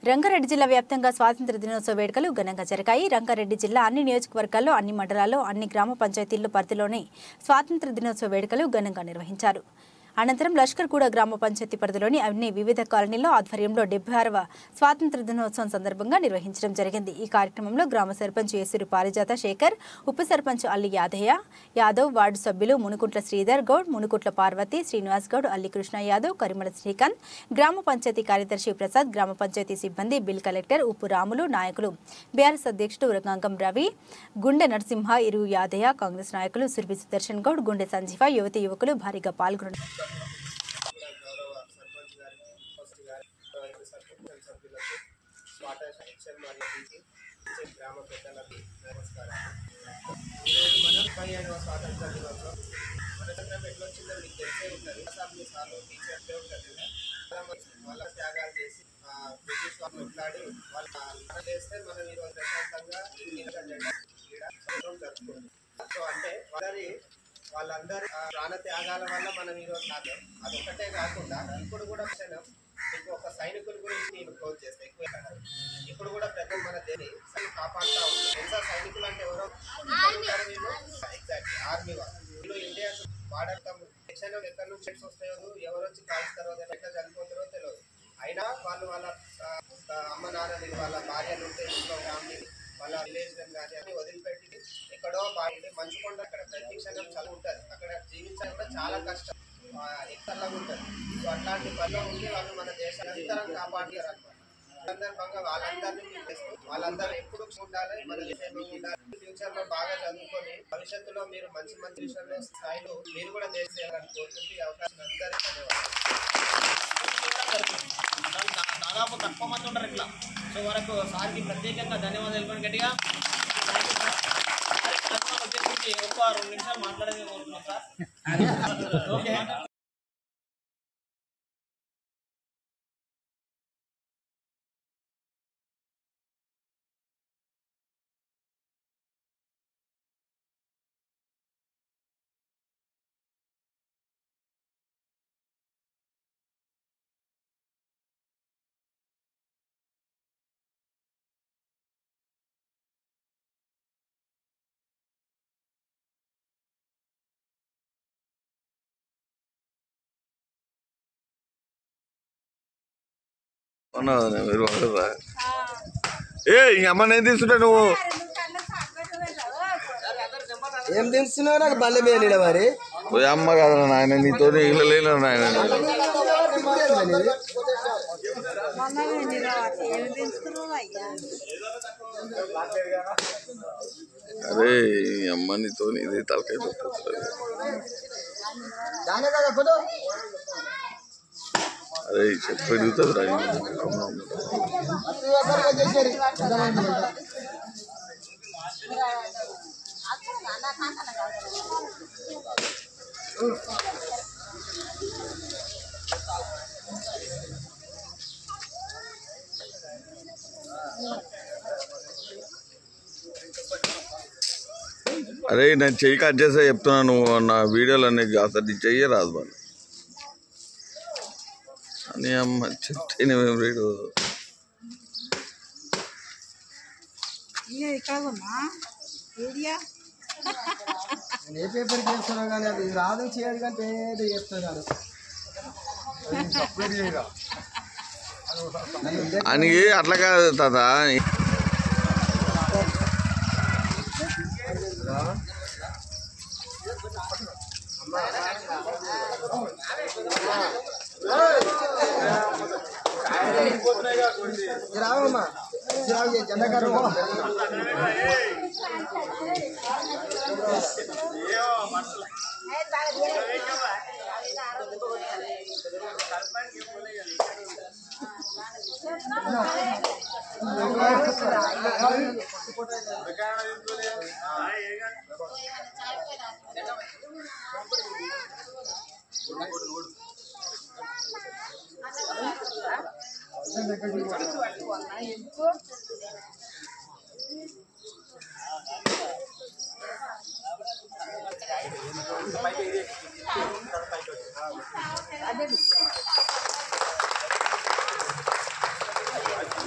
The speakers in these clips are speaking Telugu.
రంగారెడ్డి జిల్లా వ్యాప్తంగా స్వాతంత్ర దినోత్సవ వేడుకలు ఘనంగా జరిగాయి రంగారెడ్డి జిల్లా అన్ని నియోజకవర్గాల్లో అన్ని మండలాల్లో అన్ని గ్రామ పంచాయతీల్లో పరిధిలోని స్వాతంత్ర దినోత్సవ వేడుకలు ఘనంగా నిర్వహించారు అనంతరం లష్కర్గూడ గ్రామ పంచాయతీ పరిధిలోని అన్ని వివిధ కాలనీల్లో ఆధ్వర్యంలో డెబ్బై ఆరవ స్వాతంత్ర దినోత్సవం సందర్భంగా నిర్వహించడం జరిగింది ఈ కార్యక్రమంలో గ్రామ సర్పంచ్ యేసూరి పారిజాత శేఖర్ ఉప సర్పంచ్ అల్లి యాదయ్య యాదవ్ వార్డు సభ్యులు మునుకుంట్ల శ్రీధర్ గౌడ్ మునుకుంట్ల పార్వతి శ్రీనివాస్ గౌడ్ అల్లి కృష్ణ యాదవ్ కరిమల శ్రీకాంత్ గ్రామ పంచాయతీ కార్యదర్శి ప్రసాద్ గ్రామ పంచాయతీ సిబ్బంది బిల్ కలెక్టర్ ఉప్పు రాములు నాయకులు బీఆర్ఎస్ అధ్యక్షుడు గంగం రవి గుండె నరసింహ ఇరు యాదయ్య కాంగ్రెస్ నాయకులు సుర్బి సుదర్శన్ గౌడ్ గుండె సంజీవ యువతి యువకులు భారీగా పాల్గొన్నారు గౌరవ సర్పంచ్ గారికి ఫస్ట్ గారి తర్వాత సర్పంచ్ సభ్యులకు స్వాతంత్ర హెచ్ఎం మరియు పీటీ గ్రామ పెద్దలకు నమస్కారం ఈరోజు మన ముప్పై ఐదవ స్వాతంత్ర దినోత్సవం మన చంద్రం ఎట్లా వచ్చిందో మీకు తెలిసే ఉంటుంది అసెంబ్లీ సార్లు టీచర్సే ఉంటుంది కదా చాలా మంది వాళ్ళ త్యాగాలు చేసి ఆ, బ్రిటిష్ వాళ్ళు కొట్లాడి వాళ్ళ మన చేస్తే మనం ఈరోజు ప్రశాంతంగా ఇండియన్ జెండా ఈడ సంవత్సరం జరుపుకుంటాం సో అంటే వాళ్ళని వాళ్ళందరి ఆ, ప్రాణ త్యాగాల వల్ల మనం ఈరోజు సాధ్యం అదొకటే కాకుండా ఇప్పుడు కూడా క్షణం మీకు ఒక సైనికుల గురించి నేను క్లోజ్ చేస్తే ఎక్కువ కాదు. ఇప్పుడు కూడా ప్రతి మన దేని కాపాడుతూ ఉంటారు తెలుసా సైనికులు అంటే ఎవరో ఎగ్జాక్ట్లీ ఆర్మీ వాళ్ళు వీళ్ళు ఇండియా వాడతాం క్షణం ఎక్కడి నుంచి షెట్స్ వస్తాయో ఎవరు వచ్చి కాల్స్తారో తెలియదు, ఎట్లా చనిపోతారో తెలియదు అయినా వాళ్ళు వాళ్ళ ఆ, ఆ, అమ్మ నాన్నని వాళ్ళ భార్యలు ఉంటే ఇంట్లో ఫ్యామిలీ వాళ్ళ విలేజ్ కానీ అన్ని వదిలిపెట్టి ఎక్కడో బాగా మంచు కొండ అక్కడ ప్రతి క్షణం చదువు ఉంటుంది అక్కడ జీవించడం కూడా చాలా కష్టం ఆ, ఎక్కడలాగా ఉంటుంది సో అట్లాంటి పనిలో ఉండి వాళ్ళు మన దేశాన్ని నిరంతరం కాపాడారు అనమాట సందర్భంగా వాళ్ళందరినీ మీరు చేస్తూ వాళ్ళందరూ ఎప్పుడు ఉండాలి మన దేశంలో ఉండాలి ఫ్యూచర్ లో బాగా చదువుకొని భవిష్యత్తులో మీరు మంచి మంచి విషయంలో స్థాయిలో మీరు కూడా దేశ చేయాలని కోరుకుంటూ ఈ అవకాశం అందరికీ ధన్యవాదాలు దా- దాదాపు తక్కువ మంది ఉంటారు ఇట్లా సో వరకు సార్కి ప్రత్యేకంగా ధన్యవాదాలు తెలుపండి గట్టిగా కార్యక్రమం వచ్చేసి ఒక రెండు నిమిషాలు మాట్లాడేది కోరుతున్నాం సార్ ఓకే అవునా మీరు వాడరా ఏ ఈ అమ్మ నేను తీసుకుంటా నువ్వు ఏం తింటున్నావు నాకు బల్ల మీద నీడ మరి ఓ అమ్మ కదా నాయన నీతో ఇల్లు లేను నాయన అరే ఈ అమ్మ నీతో ఇది తలకాయ తొక్కుతుంది. దానే కదా ఫోటో అరే చెప్పు పెరుగుతుంది రా అరే నేను చెయ్యి కట్ చేస్తే చెప్తున్నాను నువ్వు నా వీడియోలు అన్నీ అసలు నీ చెయ్యి రాదు మరి అని అమ్మ చెప్తే మేము రీడు నేను ఏ పేపర్ చేస్తున్నావు కానీ అది రాదు చేయదు కానీ ఏదో చేస్తున్నాడు అని అట్లా కాదు తాత రావమ్మా రావు జెండాకారు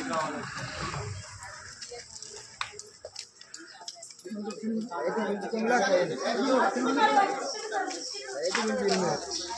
అయితే గుంజుకుందా అయితే గుంజుకుందా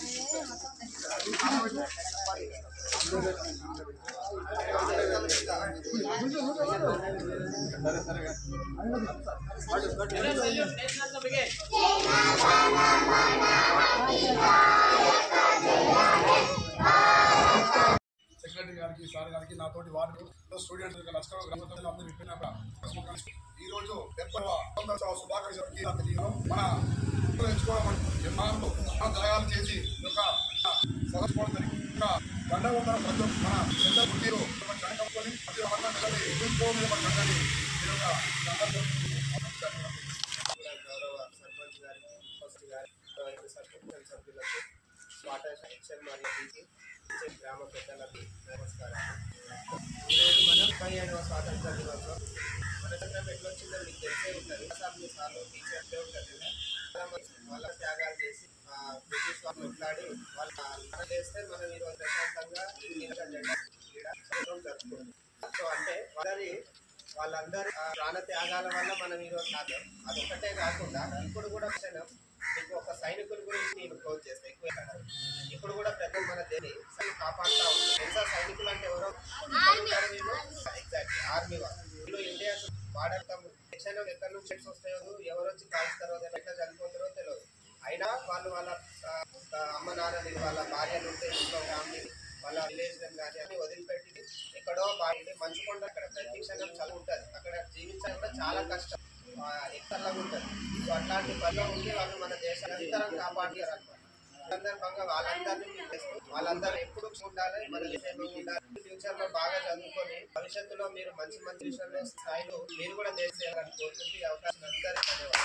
సెక్రటరీ గారికి సార్ గారికి నాతోటి వార్డు స్టూడెంట్స్ లష్కర్ గ్రామంలో అందరూ విప్పినాక ఈ రోజు డెబ్బై వందల శుభాకాంక్షలకి నా తెలియదు మన ఎంచుకోవడం నిర్మాణంలో మన త్యాగాలు చేసి ఈ యొక్క సదస్సుకోవడం జరిగింది ఇంకా దండ ఉన్న ప్రతి ఒక్క మన పెద్ద బుద్ధిలో కనుకొని ప్రతి ఒక్క నిలబడి ఎదుర్కో మీద కనుకొని ఈ యొక్క సందర్భం కూడా గౌరవ సర్పంచ్ గారికి ఫస్ట్ గారి గౌరవ సర్పంచ్ సభ్యులకు స్వాటస్ హెచ్ఎం మరియు పీకి హెచ్ఎం గ్రామ పెద్దలకు నమస్కారాలు ఈరోజు మనం ముప్పై ఏడవ స్వాతంత్ర దినోత్సవం మన సందర్భం ఎట్లా వచ్చిందో మీకు తెలిసే ఉంటుంది అసెంబ్లీ సార్లు టీచర్సే ఉంటుంది కదా చాలా మంది వాళ్ళ త్యాగాలు చేసి ఆ, బ్రిటిష్ వాళ్ళు కొట్లాడి వాళ్ళ అలా చేస్తే మనం ఈరోజు ప్రశాంతంగా ఇండియన్ జెండా ఈడ సంవత్సరం జరుపుకుంటాం సో అంటే వాళ్ళది వాళ్ళందరి ఆ, ప్రాణ త్యాగాల వల్ల మనం ఈరోజు సాధ్యం అదొకటే కాకుండా ఇప్పుడు కూడా క్షణం మీకు ఒక సైనికుల గురించి నేను కోచ్ చేస్తాను ఎక్కువ కాదు. ఇప్పుడు కూడా పెద్ద మన దేని కాపాడుతూ ఉంటారు తెలుసా సైనికులు అంటే ఎవరో ఎగ్జాక్ట్ ఆర్మీ వాళ్ళు వీళ్ళు ఇండియా వాడతాం క్షణం ఎక్కడి నుంచి షెట్స్ వస్తాయో ఎవరు వచ్చి కాల్స్తారో తెలియదు, ఎట్లా చనిపోతారో తెలియదు అయినా వాళ్ళు వాళ్ళ ఆ, ఆ, అమ్మ నాన్నని వాళ్ళ భార్యలు ఉంటే ఇంట్లో ఫ్యామిలీ వాళ్ళ విలేజ్ కానీ అన్ని వదిలిపెట్టి ఎక్కడో బాగా మంచు కొండ అక్కడ ప్రతి క్షణం చదువు ఉంటుంది అక్కడ జీవించడం కూడా చాలా కష్టం ఆ, ఎక్కడలా ఉంటుంది సో అట్లాంటి పనిలో ఉండి వాళ్ళు మన దేశాన్ని నిరంతరం కాపాడారు అనమాట సందర్భంగా వాళ్ళందరినీ మీరు చేస్తూ వాళ్ళందరూ ఎప్పుడు ఉండాలి మన దేశంలో ఉండాలి ఫ్యూచర్ లో బాగా చదువుకొని భవిష్యత్తులో మీరు మంచి మంచి విషయంలో స్థాయిలో మీరు కూడా దేశ చేయాలని కోరుకుంటూ ఈ అవకాశం అందరికీ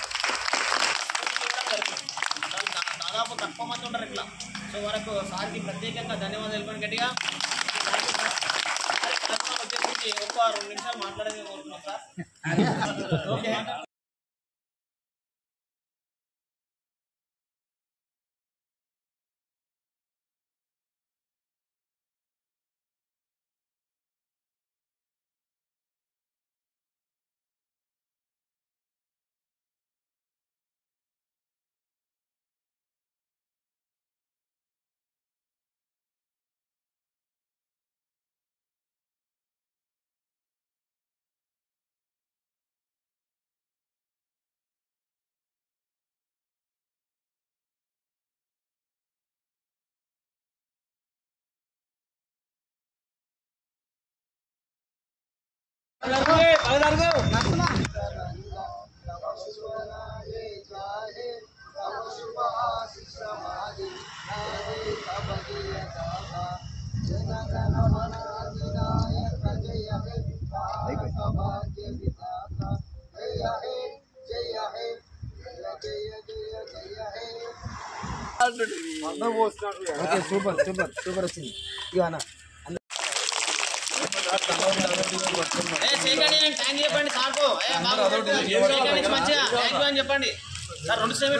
ధన్యవాదాలు దా- దాదాపు తక్కువ మంది ఉంటారు ఇట్లా సో వరకు సార్కి ప్రత్యేకంగా ధన్యవాదాలు తెలుపండి గట్టిగా కార్యక్రమం వచ్చేసి ఒక రెండు నిమిషాలు మాట్లాడేది కోరుతున్నాం sir okay okay super super super వచ్చింది ఇక అన్న ఏ చేయకండి నేను థ్యాంక్ చెప్పండి సార్కు ఏ బాబు చేయకండి మంచిగా థ్యాంక్ యూ అని చెప్పండి సార్ రెండు సేమ్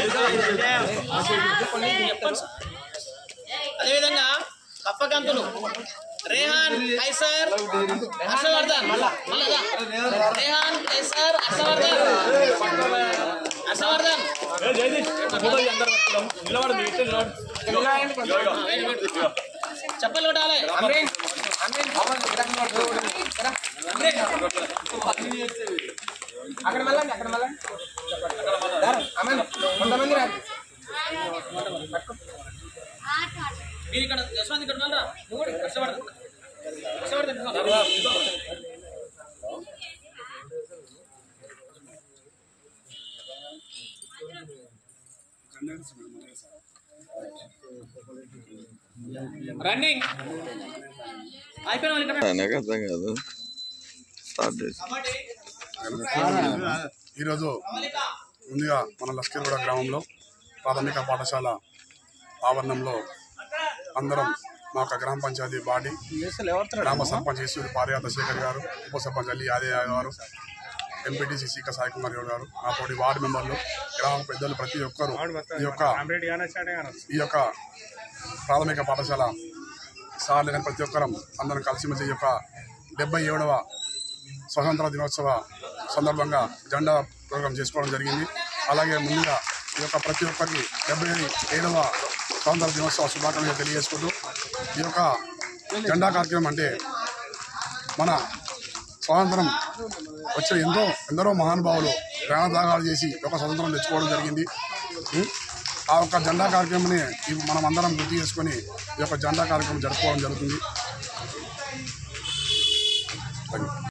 చెప్పండి సార్ అదేవిధంగా కప్పకంతులు రేహాన్ కైసర్ హర్షవర్ధన్ మళ్ళా మళ్ళా రేహాన్ కైసర్ హర్షవర్ధన్ హర్షవర్ధన్ చెప్పలు కొట్టాలి అక్కడ మళ్ళండి అక్కడ మళ్ళండి అమ్మాయి కొంతమంది రా మీరు ఇక్కడ యశ్వంత్ ఇక్కడ ఉన్నారా నువ్వు కూడా కష్టపడదు కష్టపడదు రన్నింగ్ అయిపోయిన వాళ్ళు ఇక్కడ నాకు అర్థం కాదు స్టార్ట్ చేసి కబడ్డీ ఈరోజు కవలిక ముందుగా మన లష్కర్గూడ గ్రామంలో ప్రాథమిక పాఠశాల ఆవరణంలో అందరం మా యొక్క గ్రామ పంచాయతీ బాడీ గ్రామ సర్పంచ్ ఈశ్వరి పార్యాత శేఖర్ గారు ఉప సర్పంచ్ అల్లి యాదయ్య గారు ఎంపీటీసీ సీక సాయి కుమార్ గౌడ్ గారు నా తోటి వార్డు మెంబర్లు గ్రామ పెద్దలు ప్రతి ఒక్కరు ఈ యొక్క ఈ యొక్క ప్రాథమిక పాఠశాల సార్లు కానీ ప్రతి ఒక్కరం అందరం కలిసిమెలిసి ఈ యొక్క డెబ్బై ఏడవ స్వతంత్ర దినోత్సవ సందర్భంగా జెండా ప్రోగ్రాం చేసుకోవడం జరిగింది అలాగే ముందుగా ఈ యొక్క ప్రతి ఒక్కరికి డెబ్బై ఏడవ స్వతంత్ర దినోత్సవ శుభాకాంక్షలు తెలియజేసుకుంటూ ఈ యొక్క జెండా కార్యక్రమం అంటే మన స్వాతంత్రం వచ్చిన ఎంతో ఎందరో మహానుభావులు ప్రాణత్యాగాలు చేసి ఈ యొక్క స్వతంత్రం తెచ్చుకోవడం జరిగింది ఉం? ఆ యొక్క జెండా కార్యక్రమాన్ని ఈ మనం అందరం గుర్తు చేసుకొని ఈ యొక్క జెండా కార్యక్రమం జరుపుకోవడం జరుగుతుంది